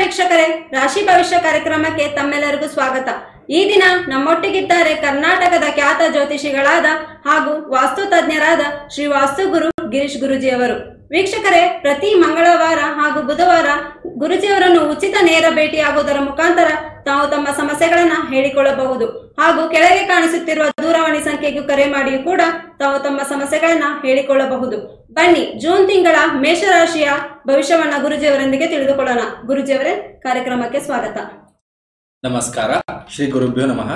ವೀಕ್ಷಕರೇ ರಾಶಿ ಭವಿಷ್ಯ ಕಾರ್ಯಕ್ರಮಕ್ಕೆ ತಮ್ಮೆಲ್ಲರಿಗೂ ಸ್ವಾಗತ ಈ ದಿನ ನಮ್ಮೊಟ್ಟಿಗಿದ್ದಾರೆ ಕರ್ನಾಟಕದ ಖ್ಯಾತ ಜ್ಯೋತಿಷಿಗಳಾದ ಹಾಗೂ ವಾಸ್ತು ತಜ್ಞರಾದ ಶ್ರೀ ವಾಸ್ತುಗುರು ಗಿರೀಶ್ ಗುರುಜಿ ಅವರು ವೀಕ್ಷಕರೇ ಪ್ರತಿ ಮಂಗಳವಾರ ಹಾಗೂ ಬುಧವಾರ ಗುರುಜಿಯವರನ್ನು ಉಚಿತ ನೇರ ಭೇಟಿಯಾಗುವುದರ ಮುಖಾಂತರ ತಾವು ತಮ್ಮ ಸಮಸ್ಯೆಗಳನ್ನ ಹೇಳಿಕೊಳ್ಳಬಹುದು ಹಾಗೂ ಕೆಳಗೆ ಕಾಣಿಸುತ್ತಿರುವ ದೂರವಾಣಿ ಸಂಖ್ಯೆಗೂ ಕರೆ ಮಾಡಿಯೂ ಕೂಡ ತಾವು ತಮ್ಮ ಸಮಸ್ಯೆಗಳನ್ನ ಹೇಳಿಕೊಳ್ಳಬಹುದು ಬನ್ನಿ ಜೂನ್ ತಿಂಗಳ ಮೇಷರಾಶಿಯ ಭವಿಷ್ಯವನ್ನ ಗುರುಜಿಯವರೊಂದಿಗೆ ತಿಳಿದುಕೊಳ್ಳೋಣ ಗುರುಜಿಯವರೇ ಕಾರ್ಯಕ್ರಮಕ್ಕೆ ಸ್ವಾಗತ ನಮಸ್ಕಾರ ಶ್ರೀ ಗುರುಭ್ಯೋ ನಮಃ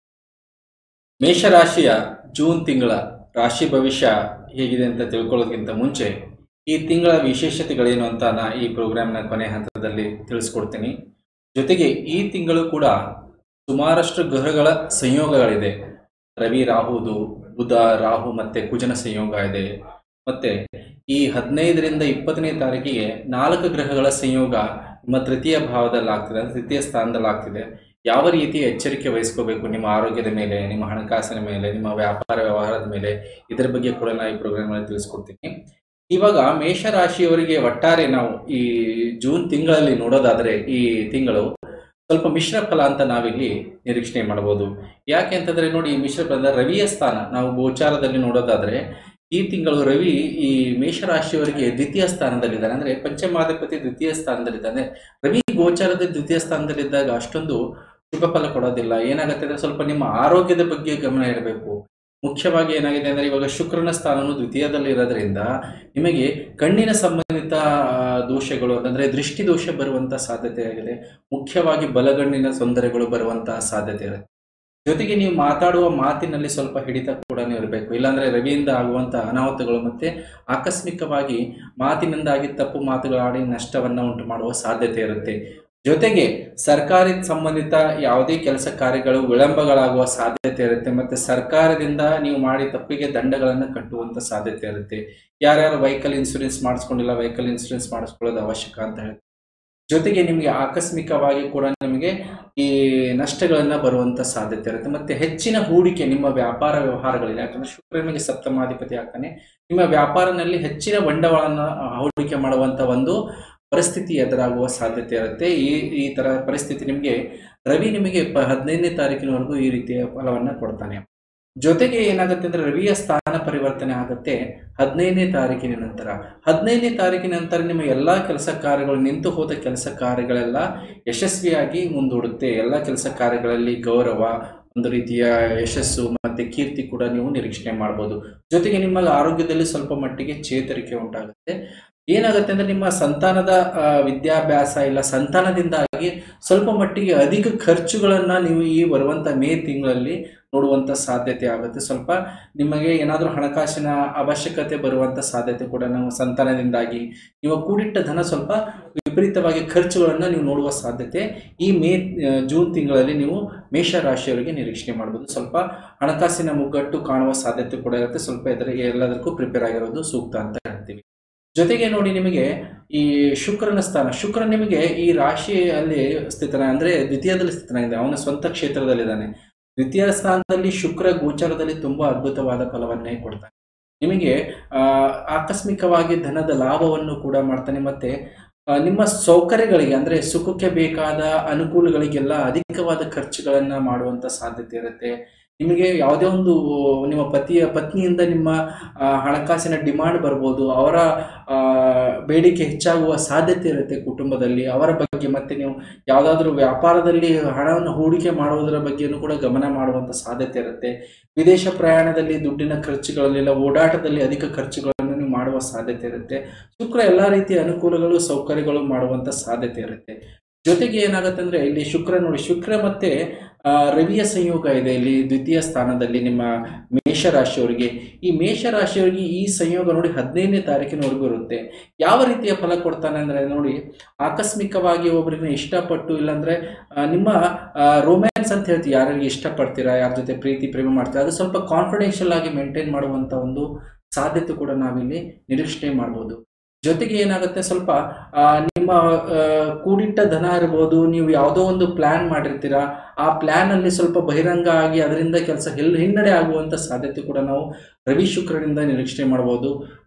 ಮೇಷರಾಶಿಯ ಜೂನ್ ತಿಂಗಳ ರಾಶಿ ಭವಿಷ್ಯ ಹೇಗಿದೆ ಅಂತ ತಿಳ್ಕೊಳ್ಳೋದಕ್ಕಿಂತ ಮುಂಚೆ ಈ ತಿಂಗಳ ವಿಶೇಷತೆಗಳೇನು ಅಂತ ನಾ ಈ ಪ್ರೋಗ್ರಾಮ್ನ ಕೊನೆ ಹಂತದಲ್ಲಿ ತಿಳಿಸ್ಕೊಡ್ತೀನಿ ಜೊತೆಗೆ ಈ ತಿಂಗಳು ಕೂಡ ಸುಮಾರಷ್ಟು ಗ್ರಹಗಳ ಸಂಯೋಗಗಳಿದೆ ರವಿ ರಾಹುದು ಬುಧ ರಾಹು ಮತ್ತೆ ಕುಜನ ಸಂಯೋಗ ಇದೆ ಮತ್ತೆ ಈ ಹದಿನೈದರಿಂದ ಇಪ್ಪತ್ತನೇ ತಾರೀಕಿಗೆ ನಾಲ್ಕು ಗ್ರಹಗಳ ಸಂಯೋಗ ನಿಮ್ಮ ತೃತೀಯ ಭಾವದಲ್ಲಿ ಆಗ್ತಿದೆ ಅಂದ್ರೆ ತೃತೀಯ ಸ್ಥಾನದಲ್ಲಿ ಆಗ್ತಿದೆ ಯಾವ ರೀತಿ ಎಚ್ಚರಿಕೆ ವಹಿಸ್ಕೋಬೇಕು ನಿಮ್ಮ ಆರೋಗ್ಯದ ಮೇಲೆ ನಿಮ್ಮ ಹಣಕಾಸಿನ ಮೇಲೆ ನಿಮ್ಮ ವ್ಯಾಪಾರ ವ್ಯವಹಾರದ ಮೇಲೆ ಇದರ ಬಗ್ಗೆ ಕೂಡ ನಾನು ಈ ಪ್ರೋಗ್ರಾಮ್ನಲ್ಲಿ ತಿಳಿಸ್ಕೊಡ್ತೀನಿ ಇವಾಗ ಮೇಷರಾಶಿಯವರಿಗೆ ಒಟ್ಟಾರೆ ನಾವು ಈ ಜೂನ್ ತಿಂಗಳಲ್ಲಿ ನೋಡೋದಾದ್ರೆ ಈ ತಿಂಗಳು ಸ್ವಲ್ಪ ಮಿಶ್ರ ಫಲ ಅಂತ ನಾವಿಲ್ಲಿ ನಿರೀಕ್ಷಣೆ ಮಾಡಬಹುದು ಯಾಕೆ ಅಂತಂದ್ರೆ ನೋಡಿ ಈ ಮಿಶ್ರ ಫಲ ಅಂದ್ರೆ ರವಿಯ ಸ್ಥಾನ ನಾವು ಗೋಚಾರದಲ್ಲಿ ನೋಡೋದಾದ್ರೆ ಈ ತಿಂಗಳು ರವಿ ಈ ಮೇಷರಾಶಿಯವರಿಗೆ ದ್ವಿತೀಯ ಸ್ಥಾನದಲ್ಲಿದ್ದಾನೆ ಅಂದ್ರೆ ಪಂಚಮಾಧಿಪತಿ ದ್ವಿತೀಯ ಸ್ಥಾನದಲ್ಲಿದ್ದಾನೆ ರವಿ ಗೋಚಾರದ ದ್ವಿತೀಯ ಸ್ಥಾನದಲ್ಲಿದ್ದಾಗ ಅಷ್ಟೊಂದು ಶುಭ ಫಲ ಕೊಡೋದಿಲ್ಲ ಏನಾಗುತ್ತೆ ಅಂದ್ರೆ ಸ್ವಲ್ಪ ನಿಮ್ಮ ಆರೋಗ್ಯದ ಬಗ್ಗೆ ಗಮನ ಇರಬೇಕು ಮುಖ್ಯವಾಗಿ ಏನಾಗಿದೆ ಅಂದ್ರೆ ಇವಾಗ ಶುಕ್ರನ ಸ್ಥಾನನು ದ್ವಿತೀಯದಲ್ಲಿ ಇರೋದ್ರಿಂದ ನಿಮಗೆ ಕಣ್ಣಿನ ಸಂಬಂಧಿತ ಆ, ದೋಷಗಳು ಅಂತಂದ್ರೆ ದೃಷ್ಟಿ ದೋಷ ಬರುವಂತ ಸಾಧ್ಯತೆ ಆಗಿದೆ ಮುಖ್ಯವಾಗಿ ಬಲಗಣ್ಣಿನ ತೊಂದರೆಗಳು ಬರುವಂತಹ ಸಾಧ್ಯತೆ ಇರುತ್ತೆ ಜೊತೆಗೆ ನೀವು ಮಾತಾಡುವ ಮಾತಿನಲ್ಲಿ ಸ್ವಲ್ಪ ಹಿಡಿತ ಕೂಡ ಇರಬೇಕು ಇಲ್ಲಾಂದ್ರೆ ರವಿಯಿಂದ ಆಗುವಂತ ಅನಾಹುತಗಳು ಮತ್ತೆ ಆಕಸ್ಮಿಕವಾಗಿ ಮಾತಿನಿಂದಾಗಿ ತಪ್ಪು ಮಾತುಗಳಾಡಿ ನಷ್ಟವನ್ನ ಉಂಟು ಮಾಡುವ ಸಾಧ್ಯತೆ ಇರುತ್ತೆ ಜೊತೆಗೆ ಸರ್ಕಾರಿ ಸಂಬಂಧಿತ ಯಾವುದೇ ಕೆಲಸ ಕಾರ್ಯಗಳು ವಿಳಂಬಗಳಾಗುವ ಸಾಧ್ಯತೆ ಇರುತ್ತೆ ಮತ್ತೆ ಸರ್ಕಾರದಿಂದ ನೀವು ಮಾಡಿ ತಪ್ಪಿಗೆ ದಂಡಗಳನ್ನು ಕಟ್ಟುವಂತ ಸಾಧ್ಯತೆ ಇರುತ್ತೆ ಯಾರ್ಯಾರು ವೆಹಿಕಲ್ ಇನ್ಸೂರೆನ್ಸ್ ಮಾಡಿಸ್ಕೊಂಡಿಲ್ಲ ವೆಹಿಕಲ್ ಇನ್ಸೂರೆನ್ಸ್ ಮಾಡಿಸ್ಕೊಳ್ಳೋದು ಅವಶ್ಯಕ ಅಂತ ಹೇಳಿ ಜೊತೆಗೆ ನಿಮಗೆ ಆಕಸ್ಮಿಕವಾಗಿ ಕೂಡ ನಿಮಗೆ ಈ ನಷ್ಟಗಳನ್ನ ಬರುವಂತ ಸಾಧ್ಯತೆ ಇರುತ್ತೆ ಮತ್ತೆ ಹೆಚ್ಚಿನ ಹೂಡಿಕೆ ನಿಮ್ಮ ವ್ಯಾಪಾರ ವ್ಯವಹಾರಗಳಿದೆ ಯಾಕಂದ್ರೆ ಶುಕ್ರ ನಿಮಗೆ ಸಪ್ತಮಾಧಿಪತಿ ಆಗ್ತಾನೆ ನಿಮ್ಮ ವ್ಯಾಪಾರನಲ್ಲಿ ಹೆಚ್ಚಿನ ಬಂಡವಾಳನ ಆ, ಹೂಡಿಕೆ ಮಾಡುವಂತ ಒಂದು ಪರಿಸ್ಥಿತಿ ಎದುರಾಗುವ ಸಾಧ್ಯತೆ ಇರುತ್ತೆ ಈ ಈ ತರ ಪರಿಸ್ಥಿತಿ ನಿಮಗೆ ರವಿ ನಿಮಗೆ ಪ ಹದಿನೈದನೇ ತಾರೀಕಿನವರೆಗೂ ಈ ರೀತಿಯ ಫಲವನ್ನ ಕೊಡ್ತಾನೆ ಜೊತೆಗೆ ಏನಾಗುತ್ತೆ ಅಂದ್ರೆ ರವಿಯ ಸ್ಥಾನ ಪರಿವರ್ತನೆ ಆಗುತ್ತೆ ಹದಿನೈದನೇ ತಾರೀಕಿನ ನಂತರ ಹದಿನೈದನೇ ತಾರೀಕಿನ ನಂತರ ನಿಮ್ಮ ಎಲ್ಲಾ ಕೆಲಸ ಕಾರ್ಯಗಳು ನಿಂತು ಹೋದ ಕೆಲಸ ಕಾರ್ಯಗಳೆಲ್ಲ ಯಶಸ್ವಿಯಾಗಿ ಮುಂದೂಡುತ್ತೆ ಎಲ್ಲ ಕೆಲಸ ಕಾರ್ಯಗಳಲ್ಲಿ ಗೌರವ ಒಂದು ರೀತಿಯ ಯಶಸ್ಸು ಮತ್ತೆ ಕೀರ್ತಿ ಕೂಡ ನೀವು ನಿರೀಕ್ಷಣೆ ಮಾಡ್ಬೋದು ಜೊತೆಗೆ ನಿಮ್ಮ ಆರೋಗ್ಯದಲ್ಲಿ ಸ್ವಲ್ಪ ಮಟ್ಟಿಗೆ ಚೇತರಿಕೆ ಉಂಟಾಗುತ್ತೆ ಏನಾಗುತ್ತೆ ಅಂದ್ರೆ ನಿಮ್ಮ ಸಂತಾನದ ಆ, ವಿದ್ಯಾಭ್ಯಾಸ ಇಲ್ಲ ಸಂತಾನದಿಂದಾಗಿ ಸ್ವಲ್ಪ ಮಟ್ಟಿಗೆ ಅಧಿಕ ಖರ್ಚುಗಳನ್ನ ನೀವು ಈ ಬರುವಂತ ಮೇ ತಿಂಗಳಲ್ಲಿ ನೋಡುವಂತ ಸಾಧ್ಯತೆ ಆಗುತ್ತೆ ಸ್ವಲ್ಪ ನಿಮಗೆ ಏನಾದರೂ ಹಣಕಾಸಿನ ಅವಶ್ಯಕತೆ ಬರುವಂತ ಸಾಧ್ಯತೆ ಕೂಡ ನಾವು ಸಂತಾನದಿಂದಾಗಿ ನೀವು ಕೂಡಿಟ್ಟ ಧನ ಸ್ವಲ್ಪ ವಿಪರೀತವಾಗಿ ಖರ್ಚುಗಳನ್ನು ನೀವು ನೋಡುವ ಸಾಧ್ಯತೆ ಈ ಮೇ ಆ, ಜೂನ್ ತಿಂಗಳಲ್ಲಿ ನೀವು ಮೇಷರಾಶಿಯವರಿಗೆ ನಿರೀಕ್ಷಣೆ ಮಾಡ್ಬೋದು ಸ್ವಲ್ಪ ಹಣಕಾಸಿನ ಮುಗ್ಗಟ್ಟು ಕಾಣುವ ಸಾಧ್ಯತೆ ಕೂಡ ಇರುತ್ತೆ ಸ್ವಲ್ಪ ಇದರ ಎಲ್ಲದಕ್ಕೂ ಪ್ರಿಪೇರ್ ಆಗಿರೋದು ಸೂಕ್ತ ಅಂತ ಹೇಳ್ತೀವಿ ಜೊತೆಗೆ ನೋಡಿ ನಿಮಗೆ ಈ ಶುಕ್ರನ ಸ್ಥಾನ ಶುಕ್ರ ನಿಮಗೆ ಈ ರಾಶಿಯಲ್ಲಿ ಸ್ಥಿತನ ಅಂದ್ರೆ ದ್ವಿತೀಯದಲ್ಲಿ ಸ್ಥಿತನಾಗಿದೆ ಅವನ ಸ್ವಂತ ಕ್ಷೇತ್ರದಲ್ಲಿದ್ದಾನೆ ದ್ವಿತೀಯ ಸ್ಥಾನದಲ್ಲಿ ಶುಕ್ರ ಗೋಚಾರದಲ್ಲಿ ತುಂಬಾ ಅದ್ಭುತವಾದ ಫಲವನ್ನೇ ಕೊಡ್ತಾನೆ ನಿಮಗೆ ಆ, ಆಕಸ್ಮಿಕವಾಗಿ ಧನದ ಲಾಭವನ್ನು ಕೂಡ ಮಾಡ್ತಾನೆ ಮತ್ತೆ ಆ, ನಿಮ್ಮ ಸೌಕರ್ಯಗಳಿಗೆ ಅಂದ್ರೆ ಸುಖಕ್ಕೆ ಬೇಕಾದ ಅನುಕೂಲಗಳಿಗೆಲ್ಲ ಅಧಿಕವಾದ ಖರ್ಚುಗಳನ್ನ ಮಾಡುವಂತ ಸಾಧ್ಯತೆ ಇರುತ್ತೆ ನಿಮಗೆ ಯಾವುದೇ ಒಂದು ನಿಮ್ಮ ಪತಿಯ ಪತ್ನಿಯಿಂದ ನಿಮ್ಮ ಆ, ಹಣಕಾಸಿನ ಡಿಮಾಂಡ್ ಬರ್ಬೋದು ಅವರ ಆ, ಬೇಡಿಕೆ ಹೆಚ್ಚಾಗುವ ಸಾಧ್ಯತೆ ಇರುತ್ತೆ ಕುಟುಂಬದಲ್ಲಿ ಅವರ ಬಗ್ಗೆ ಮತ್ತೆ ನೀವು ಯಾವುದಾದ್ರೂ ವ್ಯಾಪಾರದಲ್ಲಿ ಹಣವನ್ನು ಹೂಡಿಕೆ ಮಾಡುವುದರ ಬಗ್ಗೆನೂ ಕೂಡ ಗಮನ ಮಾಡುವಂತ ಸಾಧ್ಯತೆ ಇರುತ್ತೆ ವಿದೇಶ ಪ್ರಯಾಣದಲ್ಲಿ ದುಡ್ಡಿನ ಖರ್ಚುಗಳಲ್ಲೆಲ್ಲ ಓಡಾಟದಲ್ಲಿ ಅಧಿಕ ಖರ್ಚುಗಳನ್ನು ನೀವು ಮಾಡುವ ಸಾಧ್ಯತೆ ಇರುತ್ತೆ ಶುಕ್ರ ಎಲ್ಲಾ ರೀತಿಯ ಅನುಕೂಲಗಳು ಸೌಕರ್ಯಗಳು ಮಾಡುವಂತ ಸಾಧ್ಯತೆ ಇರುತ್ತೆ ಜೊತೆಗೆ ಏನಾಗುತ್ತೆ ಅಂದ್ರೆ ಇಲ್ಲಿ ಶುಕ್ರ ನೋಡಿ ಶುಕ್ರ ಮತ್ತೆ ಆ, ರವಿಯ ಸಂಯೋಗ ಇದೆ ಇಲ್ಲಿ ದ್ವಿತೀಯ ಸ್ಥಾನದಲ್ಲಿ ನಿಮ್ಮ ಮೇಷರಾಶಿಯವರಿಗೆ ಈ ಮೇಷರಾಶಿಯವರಿಗೆ ಈ ಸಂಯೋಗ ನೋಡಿ ಹದಿನೈದನೇ ತಾರೀಕಿನವರೆಗೂ ಇರುತ್ತೆ ಯಾವ ರೀತಿಯ ಫಲ ಕೊಡ್ತಾನೆ ಅಂದ್ರೆ ನೋಡಿ ಆಕಸ್ಮಿಕವಾಗಿ ಒಬ್ಬರನ್ನ ಇಷ್ಟಪಟ್ಟು ಇಲ್ಲಾಂದ್ರೆ ಆ, ನಿಮ್ಮ ರೊಮ್ಯಾನ್ಸ್ ಅಂತ ಹೇಳ್ತೀವಿ ಯಾರಿಗೆ ಇಷ್ಟಪಡ್ತೀರಾ ಯಾರ ಜೊತೆ ಪ್ರೀತಿ ಪ್ರೇಮ ಮಾಡ್ತೀರಾ ಅದು ಸ್ವಲ್ಪ ಕಾನ್ಫಿಡೆನ್ಷಿಯಲ್ ಆಗಿ ಮೇಂಟೈನ್ ಮಾಡುವಂತ ಒಂದು ಸಾಧ್ಯತೆ ಕೂಡ ನಾವಿಲ್ಲಿ ನಿರೀಕ್ಷಣೆ ಮಾಡ್ಬೋದು ಜೊತೆಗೆ ಏನಾಗುತ್ತೆ ಸ್ವಲ್ಪ ಆ, ನಿಮ್ಮ ಆ, ಕೂಡಿಟ್ಟ ಧನ ಇರ್ಬೋದು ನೀವು ಯಾವುದೋ ಒಂದು ಪ್ಲಾನ್ ಮಾಡಿರ್ತೀರಾ ಆ ಪ್ಲಾನ್ ಅಲ್ಲಿ ಸ್ವಲ್ಪ ಬಹಿರಂಗ ಆಗಿ ಅದರಿಂದ ಕೆಲಸ ಹಿನ್ನಡೆ ಆಗುವಂತ ಸಾಧ್ಯತೆ ಕೂಡ ನಾವು ರವಿ ಶುಕ್ರನಿಂದ ನಿರೀಕ್ಷಣೆ ಮಾಡಬಹುದು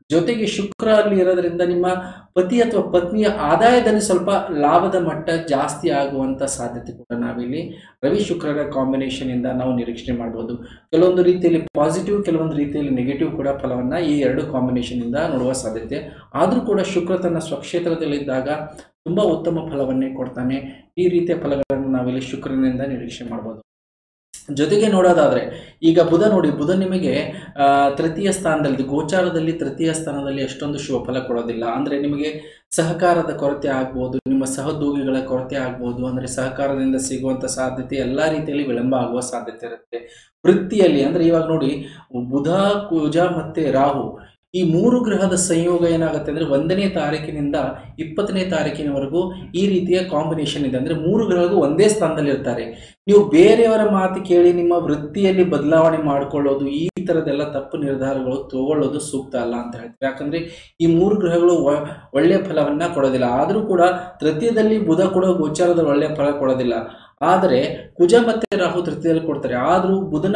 ಜೊತೆಗೆ ಶುಕ್ರ ಅಲ್ಲಿ ಇರೋದ್ರಿಂದ ನಿಮ್ಮ ಪತಿ ಅಥವಾ ಪತ್ನಿಯ ಆದಾಯದಲ್ಲಿ ಸ್ವಲ್ಪ ಲಾಭದ ಮಟ್ಟ ಜಾಸ್ತಿ ಆಗುವಂತ ಸಾಧ್ಯತೆ ಕೂಡ ನಾವಿಲ್ಲಿ ರವಿ ಶುಕ್ರರ ಕಾಂಬಿನೇಷನ್ ಇಂದ ನಾವು ನಿರೀಕ್ಷಣೆ ಮಾಡಬಹುದು ಕೆಲವೊಂದು ರೀತಿಯಲ್ಲಿ ಪಾಸಿಟಿವ್ ಕೆಲವೊಂದು ರೀತಿಯಲ್ಲಿ ನೆಗೆಟಿವ್ ಕೂಡ ಫಲವನ್ನ ಈ ಎರಡು ಕಾಂಬಿನೇಷನ್ ಇಂದ ನೋಡುವ ಸಾಧ್ಯತೆ ಆದರೂ ಕೂಡ ಶುಕ್ರ ತನ್ನ ಸ್ವಕ್ಷೇತ್ರದಲ್ಲಿದ್ದಾಗ ತುಂಬಾ ಉತ್ತಮ ಫಲವನ್ನೇ ಕೊಡ್ತಾನೆ ಈ ರೀತಿಯ ಫಲಗಳನ್ನು ನಾವಿಲ್ಲಿ ಶುಕ್ರನಿಂದ ನಿರೀಕ್ಷೆ ಮಾಡಬಹುದು ಜೊತೆಗೆ ನೋಡೋದಾದ್ರೆ ಈಗ ಬುಧ ನೋಡಿ ಬುಧ ನಿಮಗೆ ಆ, ತೃತೀಯ ಸ್ಥಾನದಲ್ಲಿ ಗೋಚಾರದಲ್ಲಿ ತೃತೀಯ ಸ್ಥಾನದಲ್ಲಿ ಅಷ್ಟೊಂದು ಶುಭ ಫಲ ಕೊಡೋದಿಲ್ಲ ಅಂದ್ರೆ ನಿಮಗೆ ಸಹಕಾರದ ಕೊರತೆ ಆಗ್ಬೋದು ನಿಮ್ಮ ಸಹೋದ್ಯೋಗಿಗಳ ಕೊರತೆ ಆಗ್ಬೋದು ಅಂದ್ರೆ ಸಹಕಾರದಿಂದ ಸಿಗುವಂತ ಸಾಧ್ಯತೆ ಎಲ್ಲಾ ರೀತಿಯಲ್ಲಿ ವಿಳಂಬ ಆಗುವ ಸಾಧ್ಯತೆ ಇರುತ್ತೆ ವೃತ್ತಿಯಲ್ಲಿ ಅಂದ್ರೆ ಇವಾಗ ನೋಡಿ ಬುಧ ಕುಜ ಮತ್ತೆ ರಾಹು ಈ ಮೂರು ಗ್ರಹದ ಸಂಯೋಗ ಏನಾಗುತ್ತೆ ಅಂದ್ರೆ ಒಂದನೇ ತಾರೀಕಿನಿಂದ ಇಪ್ಪತ್ತನೇ ತಾರೀಕಿನವರೆಗೂ ಈ ರೀತಿಯ ಕಾಂಬಿನೇಷನ್ ಇದೆ ಅಂದ್ರೆ ಮೂರು ಗ್ರಹಗಳು ಒಂದೇ ಸ್ಥಾನದಲ್ಲಿ ಇರ್ತಾರೆ ನೀವು ಬೇರೆಯವರ ಮಾತು ಕೇಳಿ ನಿಮ್ಮ ವೃತ್ತಿಯಲ್ಲಿ ಬದಲಾವಣೆ ಮಾಡ್ಕೊಳ್ಳೋದು ಈ ತರದೆಲ್ಲ ತಪ್ಪು ನಿರ್ಧಾರಗಳು ತಗೊಳ್ಳೋದು ಸೂಕ್ತ ಅಲ್ಲ ಅಂತ ಹೇಳ್ತೀವಿ ಯಾಕಂದ್ರೆ ಈ ಮೂರು ಗ್ರಹಗಳು ಒ- ಒಳ್ಳೆಯ ಫಲವನ್ನ ಕೊಡೋದಿಲ್ಲ ಆದರೂ ಕೂಡ ತೃತೀಯದಲ್ಲಿ ಬುಧ ಕೂಡ ಗೋಚಾರದ ಒಳ್ಳೆಯ ಫಲ ಕೊಡೋದಿಲ್ಲ ಆದರೆ ಕುಜ ಮತ್ತೆ ರಾಹು ತೃತೀಯದಲ್ಲಿ ಕೊಡ್ತಾರೆ ಆದರೂ ಬುಧನ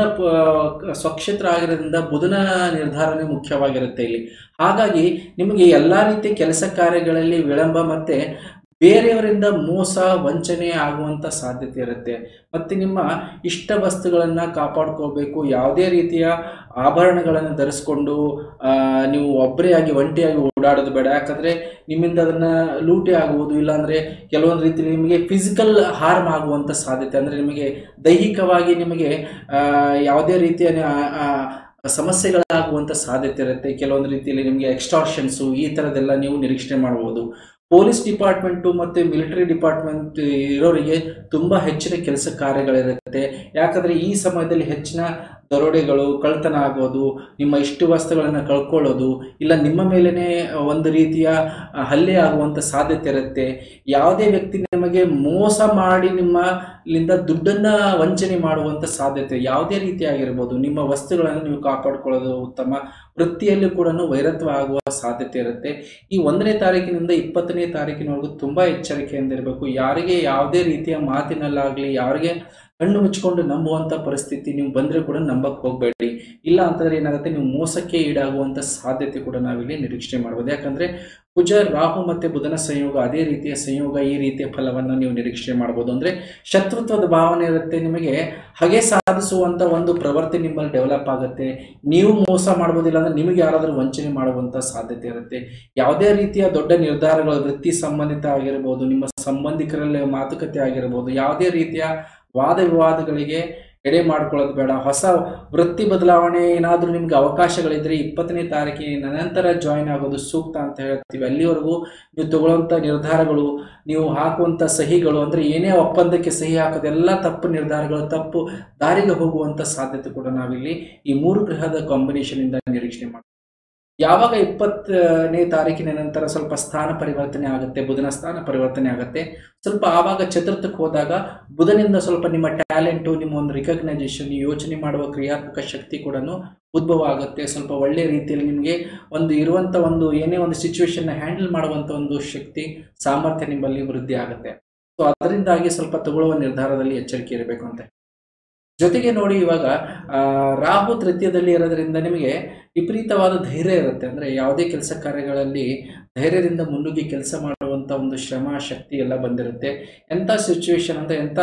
ಪ- ಸ್ವಕ್ಷೇತ್ರ ಆಗಿರೋದ್ರಿಂದ ಬುಧನ ನಿರ್ಧಾರನೇ ಮುಖ್ಯವಾಗಿರುತ್ತೆ ಇಲ್ಲಿ ಹಾಗಾಗಿ ನಿಮಗೆ ಎಲ್ಲಾ ರೀತಿಯ ಕೆಲಸ ಕಾರ್ಯಗಳಲ್ಲಿ ವಿಳಂಬ ಮತ್ತೆ ಬೇರೆಯವರಿಂದ ಮೋಸ ವಂಚನೆ ಆಗುವಂತ ಸಾಧ್ಯತೆ ಇರುತ್ತೆ ಮತ್ತೆ ನಿಮ್ಮ ಇಷ್ಟ ವಸ್ತುಗಳನ್ನ ಕಾಪಾಡ್ಕೋಬೇಕು ಯಾವುದೇ ರೀತಿಯ ಆಭರಣಗಳನ್ನು ಧರಿಸ್ಕೊಂಡು ಆ, ನೀವು ಒಬ್ಬರೇ ಆಗಿ ಒಂಟಿಯಾಗಿ ಓಡಾಡೋದು ಬೇಡ ಯಾಕಂದ್ರೆ ನಿಮ್ಮಿಂದ ಅದನ್ನ ಲೂಟಿ ಆಗುವುದು ಇಲ್ಲಾಂದ್ರೆ ಕೆಲವೊಂದು ರೀತಿ ನಿಮಗೆ ಫಿಸಿಕಲ್ ಹಾರ್ಮ್ ಆಗುವಂತ ಸಾಧ್ಯತೆ ಅಂದ್ರೆ ನಿಮಗೆ ದೈಹಿಕವಾಗಿ ನಿಮಗೆ ಆ, ಯಾವುದೇ ರೀತಿಯ ಆ, ಆ, ಸಮಸ್ಯೆಗಳಾಗುವಂತ ಸಾಧ್ಯತೆ ಇರುತ್ತೆ ಕೆಲವೊಂದು ರೀತಿಯಲ್ಲಿ ನಿಮಗೆ ಎಕ್ಸ್ಟಾರ್ಷನ್ಸು ಈ ಥರದ್ದೆಲ್ಲ ನೀವು ನಿರೀಕ್ಷಣೆ ಮಾಡಬಹುದು ಪೊಲೀಸ್ ಡಿಪಾರ್ಟ್ಮೆಂಟು ಮತ್ತು ಮಿಲಿಟರಿ ಡಿಪಾರ್ಟ್ಮೆಂಟ್ ಇರೋರಿಗೆ ತುಂಬ ಹೆಚ್ಚಿನ ಕೆಲಸ ಕಾರ್ಯಗಳಿರುತ್ತೆ ಯಾಕಂದರೆ ಈ ಸಮಯದಲ್ಲಿ ಹೆಚ್ಚಿನ ದರೋಡೆಗಳು ಕಳ್ತನ ಆಗೋದು ನಿಮ್ಮ ಇಷ್ಟು ವಸ್ತುಗಳನ್ನು ಕಳ್ಕೊಳ್ಳೋದು ಇಲ್ಲ ನಿಮ್ಮ ಮೇಲೇ ಒಂದು ರೀತಿಯ ಆ, ಹಲ್ಲೆ ಆಗುವಂಥ ಸಾಧ್ಯತೆ ಇರುತ್ತೆ ಯಾವುದೇ ವ್ಯಕ್ತಿ ನಿಮಗೆ ಮೋಸ ಮಾಡಿ ನಿಮ್ಮಲಿಂದ ದುಡ್ಡನ್ನ ವಂಚನೆ ಮಾಡುವಂಥ ಸಾಧ್ಯತೆ ಯಾವುದೇ ರೀತಿಯಾಗಿರ್ಬೋದು ನಿಮ್ಮ ವಸ್ತುಗಳನ್ನು ನೀವು ಕಾಪಾಡ್ಕೊಳ್ಳೋದು ಉತ್ತಮ ವೃತ್ತಿಯಲ್ಲಿ ಕೂಡ ವೈರತ್ವ ಆಗುವ ಸಾಧ್ಯತೆ ಇರುತ್ತೆ ಈ ಒಂದನೇ ತಾರೀಕಿನಿಂದ ಇಪ್ಪತ್ತನೇ ತಾರೀಕಿನವರೆಗೂ ತುಂಬಾ ಎಚ್ಚರಿಕೆಯಿಂದ ಇರಬೇಕು ಯಾರಿಗೆ ಯಾವುದೇ ರೀತಿಯ ಮಾತಿನಲ್ಲಾಗ್ಲಿ ಯಾರಿಗೆ ಕಣ್ಣು ಮುಚ್ಕೊಂಡು ನಂಬುವಂತ ಪರಿಸ್ಥಿತಿ ನೀವು ಬಂದ್ರೆ ಕೂಡ ನಂಬಕ್ ಹೋಗಬೇಡಿ ಇಲ್ಲ ಅಂತಂದ್ರೆ ಏನಾಗುತ್ತೆ ನೀವು ಮೋಸಕ್ಕೆ ಈಡಾಗುವಂತ ಸಾಧ್ಯತೆ ಕೂಡ ನಾವಿಲ್ಲಿ ನಿರೀಕ್ಷೆ ಮಾಡಬಹುದು ಯಾಕಂದ್ರೆ ಕುಜ ರಾಹು ಮತ್ತೆ ಬುಧನ ಸಂಯೋಗ ಅದೇ ರೀತಿಯ ಸಂಯೋಗ ಈ ರೀತಿಯ ಫಲವನ್ನು ನೀವು ನಿರೀಕ್ಷೆ ಮಾಡಬಹುದು ಅಂದ್ರೆ ಶತ್ರುತ್ವದ ಭಾವನೆ ಇರುತ್ತೆ ನಿಮಗೆ ಹಾಗೆ ಸಾಧಿಸುವಂತ ಒಂದು ಪ್ರವೃತ್ತಿ ನಿಮ್ಮಲ್ಲಿ ಡೆವಲಪ್ ಆಗುತ್ತೆ ನೀವು ಮೋಸ ಮಾಡ್ಬೋದಿಲ್ಲ ಅಂದ್ರೆ ನಿಮಗೆ ಯಾರಾದರೂ ವಂಚನೆ ಮಾಡುವಂತ ಸಾಧ್ಯತೆ ಇರುತ್ತೆ ಯಾವುದೇ ರೀತಿಯ ದೊಡ್ಡ ನಿರ್ಧಾರಗಳು ವೃತ್ತಿ ಸಂಬಂಧಿತ ಆಗಿರ್ಬೋದು ನಿಮ್ಮ ಸಂಬಂಧಿಕರಲ್ಲಿ ಮಾತುಕತೆ ಆಗಿರ್ಬೋದು ಯಾವುದೇ ರೀತಿಯ ವಾದ ವಿವಾದಗಳಿಗೆ ಎಡೆ ಮಾಡ್ಕೊಳ್ಳೋದು ಬೇಡ ಹೊಸ ವೃತ್ತಿ ಬದಲಾವಣೆ ಏನಾದರೂ ನಿಮ್ಗೆ ಅವಕಾಶಗಳಿದ್ರೆ ಇಪ್ಪತ್ತನೇ ತಾರೀಕಿನ ನಂತರ ಜಾಯಿನ್ ಆಗೋದು ಸೂಕ್ತ ಅಂತ ಹೇಳ್ತೀವಿ ಅಲ್ಲಿವರೆಗೂ ನೀವು ತಗೊಳ್ಳುವಂಥ ನಿರ್ಧಾರಗಳು ನೀವು ಹಾಕುವಂಥ ಸಹಿಗಳು ಅಂದರೆ ಏನೇ ಒಪ್ಪಂದಕ್ಕೆ ಸಹಿ ಹಾಕೋದೆಲ್ಲ ತಪ್ಪು ನಿರ್ಧಾರಗಳು ತಪ್ಪು ದಾರಿಗೆ ಹೋಗುವಂಥ ಸಾಧ್ಯತೆ ಕೂಡ ನಾವಿಲ್ಲಿ ಈ ಮೂರು ಗ್ರಹದ ಕಾಂಬಿನೇಷನ್ ಇಂದ ನಿರೀಕ್ಷಣೆ ಮಾಡ್ತೀವಿ ಯಾವಾಗ ಇಪ್ಪತ್ತನೇ ತಾರೀಕಿನ ನಂತರ ಸ್ವಲ್ಪ ಸ್ಥಾನ ಪರಿವರ್ತನೆ ಆಗುತ್ತೆ ಬುಧನ ಸ್ಥಾನ ಪರಿವರ್ತನೆ ಆಗುತ್ತೆ ಸ್ವಲ್ಪ ಆವಾಗ ಚತುರ್ಥಕ್ಕೆ ಹೋದಾಗ ಬುಧನಿಂದ ಸ್ವಲ್ಪ ನಿಮ್ಮ ಟ್ಯಾಲೆಂಟು ನಿಮ್ಮ ಒಂದು ರಿಕಗ್ನೈಸೇಷನ್ ಯೋಚನೆ ಮಾಡುವ ಕ್ರಿಯಾತ್ಮಕ ಶಕ್ತಿ ಕೂಡ ಉದ್ಭವ ಆಗುತ್ತೆ ಸ್ವಲ್ಪ ಒಳ್ಳೆ ರೀತಿಯಲ್ಲಿ ನಿಮಗೆ ಒಂದು ಇರುವಂಥ ಒಂದು ಏನೇ ಒಂದು ಸಿಚುವೇಶನ್ನ ಹ್ಯಾಂಡಲ್ ಮಾಡುವಂಥ ಒಂದು ಶಕ್ತಿ ಸಾಮರ್ಥ್ಯ ನಿಮ್ಮಲ್ಲಿ ವೃದ್ಧಿ ಆಗುತ್ತೆ ಸೊ ಅದರಿಂದಾಗಿ ಸ್ವಲ್ಪ ತಗೊಳ್ಳುವ ನಿರ್ಧಾರದಲ್ಲಿ ಎಚ್ಚರಿಕೆ ಇರಬೇಕು ಅಂತ ಜೊತೆಗೆ ನೋಡಿ ಇವಾಗ ಆ, ರಾಹು ತೃತೀಯದಲ್ಲಿ ಇರೋದ್ರಿಂದ ನಿಮಗೆ ವಿಪರೀತವಾದ ಧೈರ್ಯ ಇರುತ್ತೆ ಅಂದರೆ ಯಾವುದೇ ಕೆಲಸ ಕಾರ್ಯಗಳಲ್ಲಿ ಧೈರ್ಯದಿಂದ ಮುನ್ನುಗ್ಗಿ ಕೆಲಸ ಮಾಡುವಂಥ ಒಂದು ಶ್ರಮ ಶಕ್ತಿ ಎಲ್ಲ ಬಂದಿರುತ್ತೆ ಎಂಥ ಸಿಚುವೇಶನ್ ಅಂತ ಎಂಥ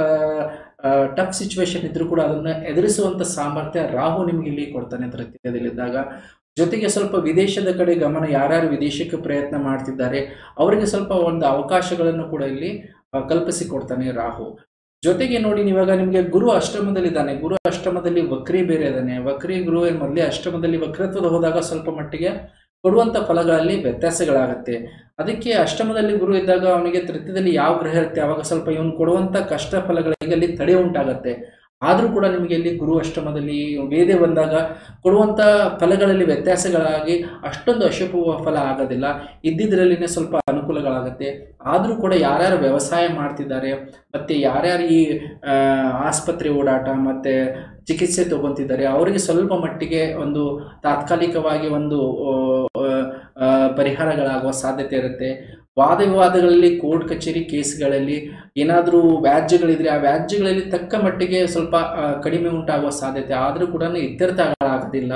ಟಫ್ ಸಿಚುವೇಶನ್ ಇದ್ರೂ ಕೂಡ ಅದನ್ನು ಎದುರಿಸುವಂಥ ಸಾಮರ್ಥ್ಯ ರಾಹು ನಿಮಗೆ ಇಲ್ಲಿ ಕೊಡ್ತಾನೆ ತೃತೀಯದಲ್ಲಿದ್ದಾಗ ಜೊತೆಗೆ ಸ್ವಲ್ಪ ವಿದೇಶದ ಕಡೆ ಗಮನ ಯಾರ್ಯಾರು ವಿದೇಶಕ್ಕೆ ಪ್ರಯತ್ನ ಮಾಡ್ತಿದ್ದಾರೆ ಅವರಿಗೆ ಸ್ವಲ್ಪ ಒಂದು ಅವಕಾಶಗಳನ್ನು ಕೂಡ ಇಲ್ಲಿ ಆ, ಕಲ್ಪಿಸಿಕೊಡ್ತಾನೆ ರಾಹು ಜೊತೆಗೆ ನೋಡಿ ಇವಾಗ ನಿಮಗೆ ಗುರು ಅಷ್ಟಮದಲ್ಲಿದ್ದಾನೆ ಗುರು ಅಷ್ಟಮದಲ್ಲಿ ವಕ್ರಿ ಬೇರೆ ಇದ್ದಾನೆ ವಕ್ರಿ ಗುರು ಏನ್ ಮೊದಲೇ ಅಷ್ಟಮದಲ್ಲಿ ವಕ್ರತ್ವದ ಹೋದಾಗ ಸ್ವಲ್ಪ ಮಟ್ಟಿಗೆ ಕೊಡುವಂಥ ಫಲಗಳಲ್ಲಿ ವ್ಯತ್ಯಾಸಗಳಾಗುತ್ತೆ ಅದಕ್ಕೆ ಅಷ್ಟಮದಲ್ಲಿ ಗುರು ಇದ್ದಾಗ ಅವನಿಗೆ ತೃತೀಯದಲ್ಲಿ ಯಾವ ಗ್ರಹ ಇರುತ್ತೆ ಅವಾಗ ಸ್ವಲ್ಪ ಇವನು ಕೊಡುವಂಥ ಕಷ್ಟ ಫಲಗಳಿಗೆ ಅಲ್ಲಿ ತಡೆ ಉಂಟಾಗತ್ತೆ ಆದರೂ ಕೂಡ ನಿಮಗೆ ಇಲ್ಲಿ ಗುರು ಅಷ್ಟಮದಲ್ಲಿ ವೇದೆ ಬಂದಾಗ ಕೊಡುವಂಥ ಫಲಗಳಲ್ಲಿ ವ್ಯತ್ಯಾಸಗಳಾಗಿ ಅಷ್ಟೊಂದು ಅಶುಭ ಫಲ ಆಗೋದಿಲ್ಲ ಇದ್ದಿದ್ರಲ್ಲಿನೇ ಸ್ವಲ್ಪ ಅನುಕೂಲಗಳಾಗುತ್ತೆ ಆದರೂ ಕೂಡ ಯಾರ್ಯಾರು ವ್ಯವಸಾಯ ಮಾಡ್ತಿದ್ದಾರೆ ಮತ್ತು ಯಾರ್ಯಾರು ಈ ಆ, ಆಸ್ಪತ್ರೆ ಓಡಾಟ ಮತ್ತು ಚಿಕಿತ್ಸೆ ತಗೊಂತಿದ್ದಾರೆ ಅವರಿಗೆ ಸ್ವಲ್ಪ ಮಟ್ಟಿಗೆ ಒಂದು ತಾತ್ಕಾಲಿಕವಾಗಿ ಒಂದು ಆ, ಆ, ಪರಿಹಾರಗಳಾಗುವ ಸಾಧ್ಯತೆ ಇರುತ್ತೆ ವಾದ ವಿವಾದಗಳಲ್ಲಿ ಕೋರ್ಟ್ ಕಚೇರಿ ಕೇಸ್ಗಳಲ್ಲಿ ಏನಾದರೂ ವ್ಯಾಜ್ಯಗಳಿದ್ರೆ ಆ ವ್ಯಾಜ್ಯಗಳಲ್ಲಿ ತಕ್ಕ ಮಟ್ಟಿಗೆ ಸ್ವಲ್ಪ ಆ, ಕಡಿಮೆ ಉಂಟಾಗುವ ಸಾಧ್ಯತೆ ಆದರೂ ಕೂಡ ಇತ್ಯರ್ಥಗಳಾಗೋದಿಲ್ಲ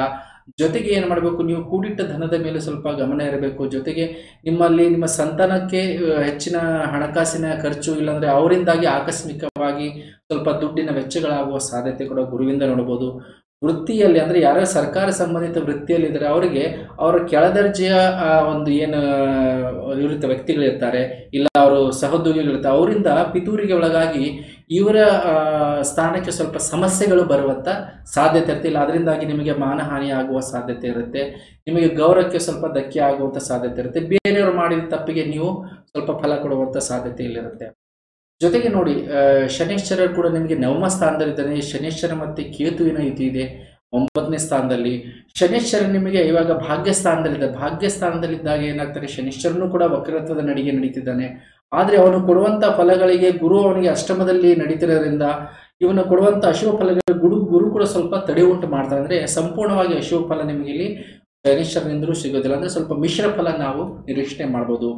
ಜೊತೆಗೆ ಏನು ಮಾಡಬೇಕು ನೀವು ಕೂಡಿಟ್ಟ ಧನದ ಮೇಲೆ ಸ್ವಲ್ಪ ಗಮನ ಇರಬೇಕು ಜೊತೆಗೆ ನಿಮ್ಮಲ್ಲಿ ನಿಮ್ಮ ಸಂತಾನಕ್ಕೆ ಆ, ಹೆಚ್ಚಿನ ಹಣಕಾಸಿನ ಖರ್ಚು ಇಲ್ಲಾಂದ್ರೆ ಅವರಿಂದಾಗಿ ಆಕಸ್ಮಿಕವಾಗಿ ಸ್ವಲ್ಪ ದುಡ್ಡಿನ ವೆಚ್ಚಗಳಾಗುವ ಸಾಧ್ಯತೆ ಕೂಡ ಗುರುವಿಂದ ನೋಡಬಹುದು ವೃತ್ತಿಯಲ್ಲಿ ಅಂದ್ರೆ ಯಾರ್ಯಾರು ಸರ್ಕಾರ ಸಂಬಂಧಿತ ವೃತ್ತಿಯಲ್ಲಿ ಇದ್ದಾರೆ ಅವರಿಗೆ ಅವರ ಕೆಳದರ್ಜೆಯ ಆ, ಒಂದು ಏನು ಇರುತ್ತೆ ವ್ಯಕ್ತಿಗಳಿರ್ತಾರೆ ಇಲ್ಲ ಅವರು ಸಹೋದ್ಯೋಗಿಗಳಿರ್ತಾರೆ ಅವರಿಂದ ಪಿತೂರಿಗೆ ಒಳಗಾಗಿ ಇವರ ಆ, ಸ್ಥಾನಕ್ಕೆ ಸ್ವಲ್ಪ ಸಮಸ್ಯೆಗಳು ಬರುವಂತ ಸಾಧ್ಯತೆ ಇರುತ್ತೆ ಇಲ್ಲ ಅದರಿಂದಾಗಿ ನಿಮಗೆ ಮಾನಹಾನಿ ಆಗುವ ಸಾಧ್ಯತೆ ಇರುತ್ತೆ ನಿಮಗೆ ಗೌರವಕ್ಕೆ ಸ್ವಲ್ಪ ಧಕ್ಕೆ ಆಗುವಂತ ಸಾಧ್ಯತೆ ಇರುತ್ತೆ ಬೇರೆಯವರು ಮಾಡಿದ ತಪ್ಪಿಗೆ ನೀವು ಸ್ವಲ್ಪ ಫಲ ಕೊಡುವಂತ ಸಾಧ್ಯತೆ ಇಲ್ಲಿರುತ್ತೆ ಜೊತೆಗೆ ನೋಡಿ ಆ, ಶನೈಶ್ಚರ ಕೂಡ ನಿಮಗೆ ನವಮ ಸ್ಥಾನದಲ್ಲಿದ್ದಾನೆ ಶನೈಶ್ಚರ ಮತ್ತೆ ಕೇತುವಿನ ಇದು ಇದೆ ಒಂಬತ್ತನೇ ಸ್ಥಾನದಲ್ಲಿ ಶನೈಶ್ಚರ ನಿಮಗೆ ಇವಾಗ ಭಾಗ್ಯ ಸ್ಥಾನದಲ್ಲಿದೆ ಭಾಗ್ಯ ಸ್ಥಾನದಲ್ಲಿದ್ದಾಗ ಏನಾಗ್ತಾರೆ ಶನೈಶ್ಚರನು ಕೂಡ ವಕ್ರತ್ವದ ನಡಿಗೆ ನಡೀತಿದ್ದಾನೆ ಆದರೆ ಅವನು ಕೊಡುವಂತ ಫಲಗಳಿಗೆ ಗುರು ಅವನಿಗೆ ಅಷ್ಟಮದಲ್ಲಿ ನಡೀತಿರೋದ್ರಿಂದ ಇವನು ಕೊಡುವಂತ ಅಶುಭ ಫಲಗಳಿಗೆ ಗುರು ಗುರು ಕೂಡ ಸ್ವಲ್ಪ ತಡೆ ಉಂಟು ಮಾಡ್ತಾರೆ ಅಂದ್ರೆ ಸಂಪೂರ್ಣವಾಗಿ ಅಶುಭ ಫಲ ನಿಮಗೆ ಇಲ್ಲಿ ಶನೈಶ್ಚರನಿಂದಲೂ ಸಿಗೋದಿಲ್ಲ ಅಂದ್ರೆ ಸ್ವಲ್ಪ ಮಿಶ್ರ ಫಲ ನಾವು ನಿರೀಕ್ಷಣೆ ಮಾಡ್ಬೋದು